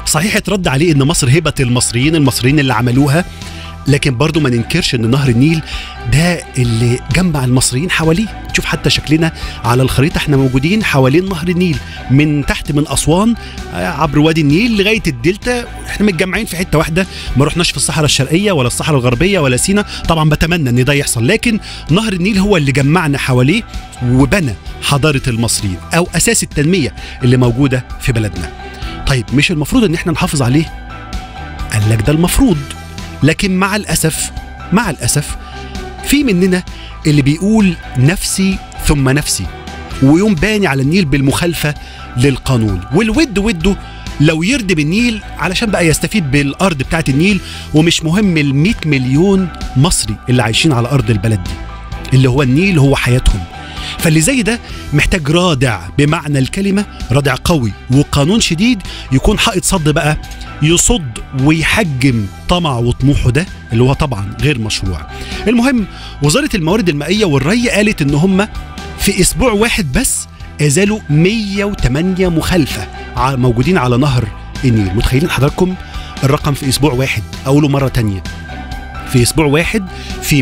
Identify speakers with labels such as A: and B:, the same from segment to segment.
A: صحيح اترد عليه ان مصر هبه المصريين المصريين اللي عملوها لكن برضو ما ننكرش ان نهر النيل ده اللي جمع المصريين حواليه شوف حتى شكلنا على الخريطه احنا موجودين حوالين نهر النيل من تحت من اسوان آه، عبر وادي النيل لغايه الدلتا احنا متجمعين في حته واحده ما رحناش في الصحراء الشرقيه ولا الصحراء الغربيه ولا سينا طبعا بتمنى ان ده يحصل لكن نهر النيل هو اللي جمعنا حواليه وبنى حضاره المصريين او اساس التنميه اللي موجوده في بلدنا طيب مش المفروض ان احنا نحافظ عليه قال لك ده المفروض لكن مع الاسف مع الاسف في مننا اللي بيقول نفسي ثم نفسي ويوم باني على النيل بالمخالفه للقانون والود وده لو يردم النيل علشان بقى يستفيد بالارض بتاعت النيل ومش مهم ال 100 مليون مصري اللي عايشين على ارض البلد دي اللي هو النيل هو حياتهم فاللي زي ده محتاج رادع بمعنى الكلمه رادع قوي وقانون شديد يكون حائط صد بقى يصد ويحجم طمع وطموحه ده اللي هو طبعا غير مشروع المهم وزاره الموارد المائيه والري قالت ان هم في اسبوع واحد بس ازالوا 108 مخالفه ع- موجودين على نهر النيل متخيلين حضراتكم الرقم في اسبوع واحد اقوله مره تانية في اسبوع واحد في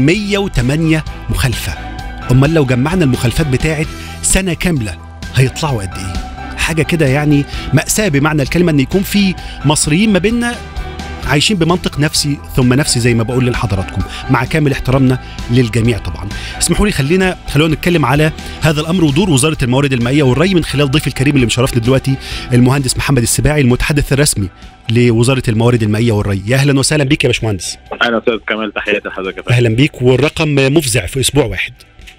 A: 108 مخالفه امال لو جمعنا المخالفات بتاعت سنه كامله هيطلعوا قد ايه حاجه كده يعني ماساه بمعنى الكلمه ان يكون في مصريين ما بيننا عايشين بمنطق نفسي ثم نفسي زي ما بقول لحضراتكم مع كامل احترامنا للجميع طبعا اسمحوا لي خلينا خلونا نتكلم على هذا الامر ودور وزاره الموارد المائيه والري من خلال ضيف الكريم اللي مشرفنا دلوقتي المهندس محمد السباعي المتحدث الرسمي لوزاره الموارد المائيه والري يا اهلا وسهلا بيك يا باشمهندس
B: اهلا استاذ كمال تحياتي لحضرتك يا فندم
A: اهلا بيك والرقم مفزع في اسبوع واحد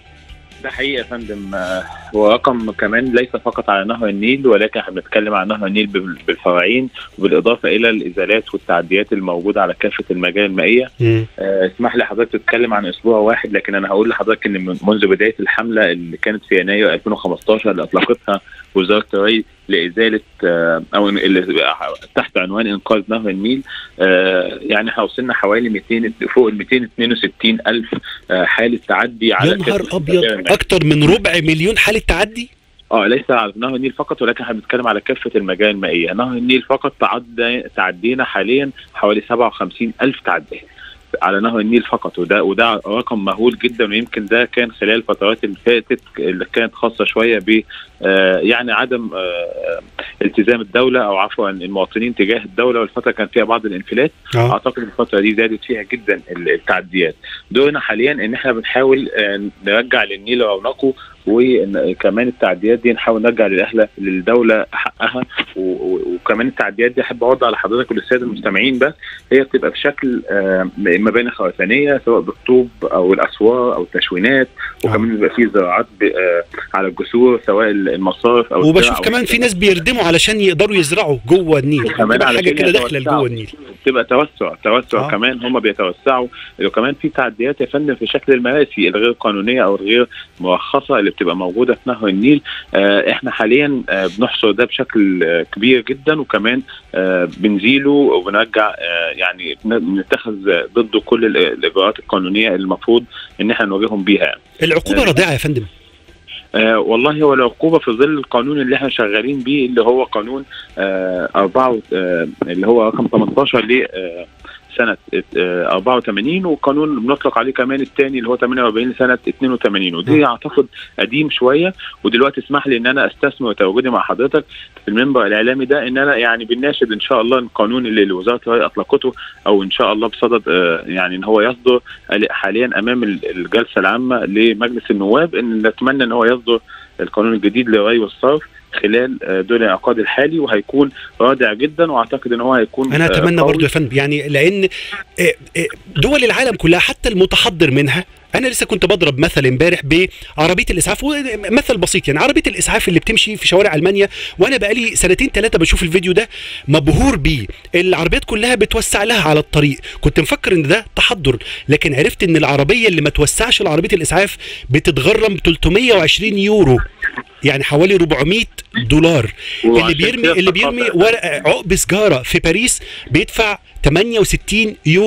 B: ده حقيقي يا فندم آه، هو رقم كمان ليس فقط على نهر النيل ولكن احنا بنتكلم عن نهر النيل بال- بالفراعين وبالاضافه الى الازالات والتعديات الموجوده على كافه المجال المائيه
A: مم.
B: آه، اسمح لي حضرتك تتكلم عن اسبوع واحد لكن انا هقول لحضرتك ان من- منذ بدايه الحمله اللي كانت في يناير 2015 اللي اطلقتها وزاره الري لازاله آه، او اللي تحت عنوان انقاذ نهر النيل آه، يعني احنا وصلنا حوالي 200 فوق ال 262 الف آه، حاله تعدي على
A: يا نهار
B: كافة
A: ابيض
B: المجال المائي.
A: اكتر من ربع مليون حاله تعدي
B: اه ليس على نهر النيل فقط ولكن احنا بنتكلم على كافه المجال المائيه، نهر النيل فقط تعدى تعدينا حاليا حوالي 57 الف تعدي على نهر النيل فقط وده وده رقم مهول جدا ويمكن ده كان خلال الفترات اللي فاتت اللي كانت خاصه شويه ب آه، يعني عدم آه، التزام الدوله او عفوا المواطنين تجاه الدوله والفتره كان فيها بعض الانفلات
A: اه
B: اعتقد الفتره دي زادت فيها جدا التعديات دورنا حاليا ان احنا بنحاول آه، نرجع للنيل رونقه وكمان التعديات دي نحاول نرجع للاهل للدوله حقها و- و- وكمان التعديات دي احب اوضح لحضرتك وللساده المستمعين بس هي بتبقى بشكل آه، مباني خواتانيه سواء بالطوب او الاسوار او التشوينات وكمان بيبقى فيه زراعات ب- آه، على الجسور سواء المصارف او
A: وبشوف
B: الزرع أو
A: كمان في ناس بيردموا علشان يقدروا يزرعوا جوه النيل
B: كمان
A: بتبقى
B: على
A: حاجه
B: كده
A: كده داخله
B: يتوسعوا.
A: جوه النيل
B: بتبقى توسع توسع
A: آه.
B: آه. كمان هم بيتوسعوا وكمان في تعديات يا فندم في شكل المراسي الغير قانونيه او الغير مرخصه اللي بتبقى موجوده في نهر النيل آه احنا حاليا آه بنحصر ده بشكل آه كبير جدا وكمان آه بنزيله وبنرجع آه يعني بن- بنتخذ ضده كل ال- الاجراءات القانونيه اللي المفروض ان احنا نواجههم بيها يعني.
A: العقوبه
B: آه.
A: رادعه يا فندم
B: آه والله هو العقوبه في ظل القانون اللي احنا شغالين بيه اللي هو قانون آه أربعة آه اللي هو رقم 18 ل آه سنة آه 84 وقانون بنطلق عليه كمان الثاني اللي هو 48 لسنة 82 ودي
A: م.
B: اعتقد قديم شوية ودلوقتي اسمح لي ان انا استثمر تواجدي مع حضرتك في المنبر الاعلامي ده ان انا يعني بنناشد ان شاء الله القانون اللي اللي وزارة الري اطلقته او ان شاء الله بصدد آه يعني ان هو يصدر حاليا امام ال- الجلسة العامة لمجلس النواب ان نتمنى ان هو يصدر القانون الجديد للري والصرف خلال آه، دور الانعقاد الحالي وهيكون رادع جدا واعتقد ان هو هيكون
A: انا
B: آه،
A: اتمنى
B: قوي.
A: برضو يا فندم يعني لان آه، آه، دول العالم كلها حتى المتحضر منها انا لسه كنت بضرب مثل امبارح بعربيه الاسعاف مثل بسيط يعني عربيه الاسعاف اللي بتمشي في شوارع المانيا وانا بقالي سنتين ثلاثه بشوف الفيديو ده مبهور بيه العربيات كلها بتوسع لها على الطريق كنت مفكر ان ده تحضر لكن عرفت ان العربيه اللي ما توسعش لعربيه الاسعاف بتتغرم 320 يورو يعني حوالي 400 دولار اللي
B: وعشان
A: بيرمي
B: كده
A: اللي بيرمي
B: الثقافة-
A: ورق عقب سجاره في باريس بيدفع 68 يورو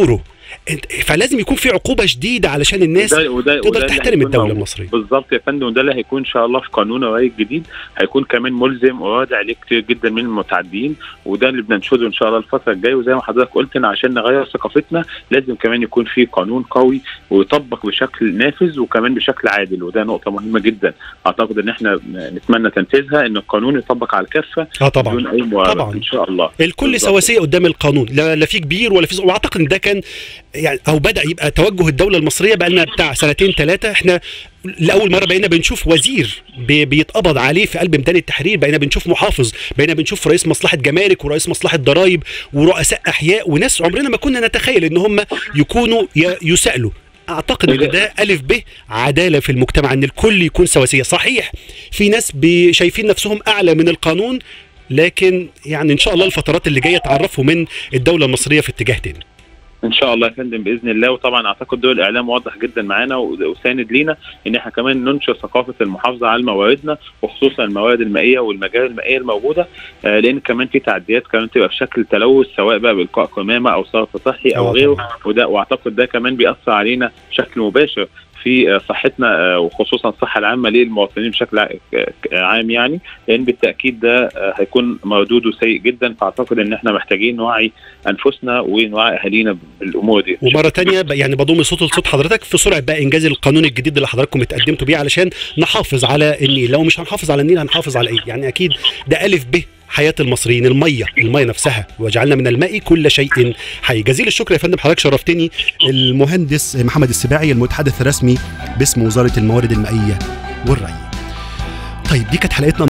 A: انت- فلازم يكون في عقوبه شديده علشان الناس
B: وده وده
A: تقدر
B: وده اللي
A: تحترم
B: هيكون
A: الدوله
B: موجود.
A: المصريه
B: بالظبط يا فندم وده اللي هيكون ان شاء الله في قانون الري الجديد هيكون كمان ملزم ووادع عليه كتير جدا من المتعدين وده اللي بننشده ان شاء الله الفتره الجايه وزي ما حضرتك قلت ان عشان نغير ثقافتنا لازم كمان يكون في قانون قوي ويطبق بشكل نافذ وكمان بشكل عادل وده نقطه مهمه جدا اعتقد ان احنا نتمنى تنفيذها ان القانون يطبق على الكافه
A: اه طبعا
B: بدون اي معارضه
A: طبعاً.
B: ان شاء الله
A: الكل
B: بالظبط.
A: سواسيه قدام القانون لا, لا في كبير ولا في صغير واعتقد ان ده كان يعني او بدا يبقى توجه الدوله المصريه بقى لنا بتاع سنتين ثلاثه احنا لاول مره بقينا بنشوف وزير بي- بيتقبض عليه في قلب ميدان التحرير بقينا بنشوف محافظ بقينا بنشوف رئيس مصلحه جمارك ورئيس مصلحه ضرائب ورؤساء احياء وناس عمرنا ما كنا نتخيل ان هم يكونوا ي- يسالوا اعتقد ان ده الف ب عداله في المجتمع ان الكل يكون سواسيه صحيح في ناس بي- شايفين نفسهم اعلى من القانون لكن يعني ان شاء الله الفترات اللي جايه تعرفوا من الدوله المصريه في اتجاه تاني
B: ان شاء الله يا فندم باذن الله وطبعا اعتقد دول الاعلام واضح جدا معانا و- وساند لينا ان احنا كمان ننشر ثقافه المحافظه على مواردنا وخصوصا الموارد المائيه والمجاري المائيه الموجوده آه، لان كمان في تعديات كمان تبقى بشكل تلوث سواء بقى بالقاء قمامه او صرف صحي او
A: آه،
B: غيره وده واعتقد ده كمان بيأثر علينا بشكل مباشر في آه، صحتنا آه، وخصوصا الصحه العامه للمواطنين بشكل ع- ك- عام يعني لان بالتاكيد ده آه، هيكون مردوده سيء جدا فاعتقد ان احنا محتاجين نوعي انفسنا ونوعي اهالينا بالامور دي
A: ومره تانية ب- يعني بضم صوت لصوت حضرتك في سرعه بقى انجاز القانون الجديد اللي حضراتكم اتقدمتوا بيه علشان نحافظ على النيل لو مش هنحافظ على النيل هنحافظ على ايه يعني اكيد ده الف ب حياه المصريين الميه الميه نفسها وجعلنا من الماء كل شيء حي جزيل الشكر يا فندم حضرتك شرفتني المهندس محمد السباعي المتحدث الرسمي باسم وزاره الموارد المائيه والري طيب دي كانت حلقتنا